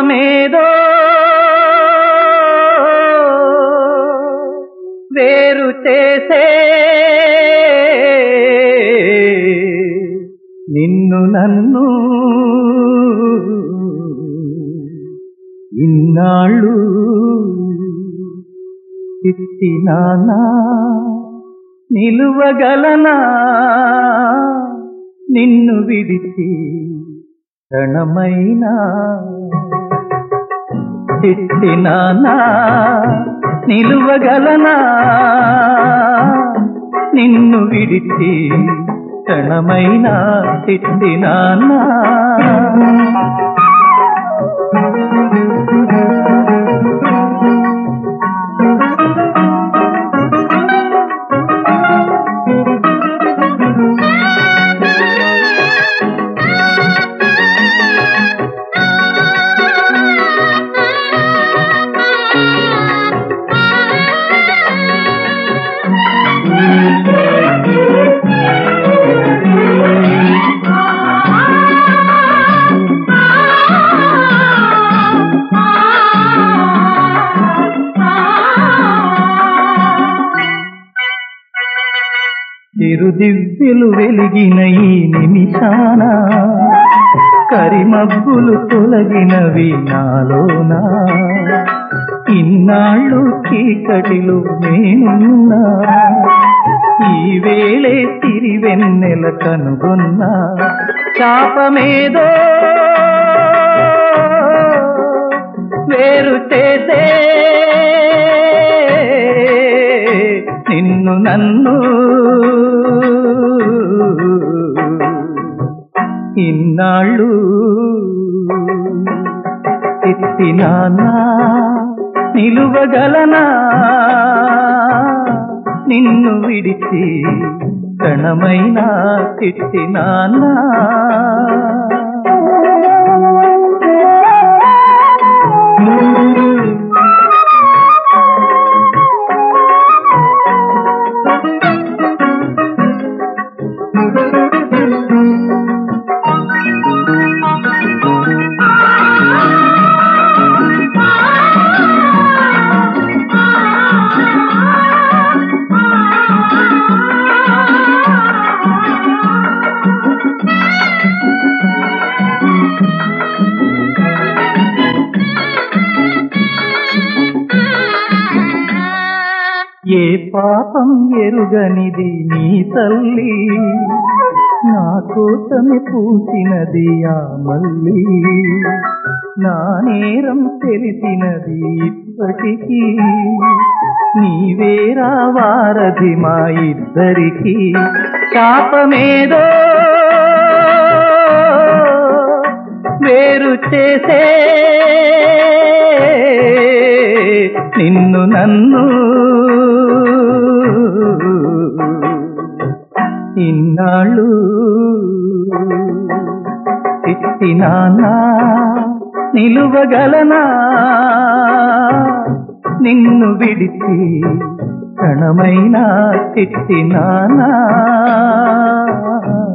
శాపమేదో వేరు చేసే నిన్ను నన్ను ఇన్నాళ్ళు తిట్టినానా నిలువగలనా నిన్ను విడిచి క్షణమైనా తిట్టినానా నిలువగలనా నిన్ను విడిచి క్షణమైనా తిట్టినానా చిరుదివ్యలు వెలిగిన ఈ నిమిషాన కరిమబ్బులు తొలగినవి నాలోనా ఇన్నాళ్ళు చీకటిలో నేనున్నా ఈ వేళే తిరివెన్నెల కనుగొన్నా శాపమేదో వేరు చేసే నిన్ను నన్ను ఇన్నాళ్ళు ఎత్తినానా నిలువగలనా నిన్ను విడిచి క్షణమైనా తిట్టినానా ఏ పాపం ఎరుగనిది నీ తల్లి నా కోసమే పూసినది ఆ మల్లి నా నేరం తెలిసినది ఇప్పటికీ నీవేరా వారధి మా ఇద్దరికి శాపమేదో వేరు చేసే నిన్ను నన్ను ఇన్నాళ్ళు తిట్టినానా నిలువగలనా నిన్ను విడిచి క్షణమైనా తిట్టినానా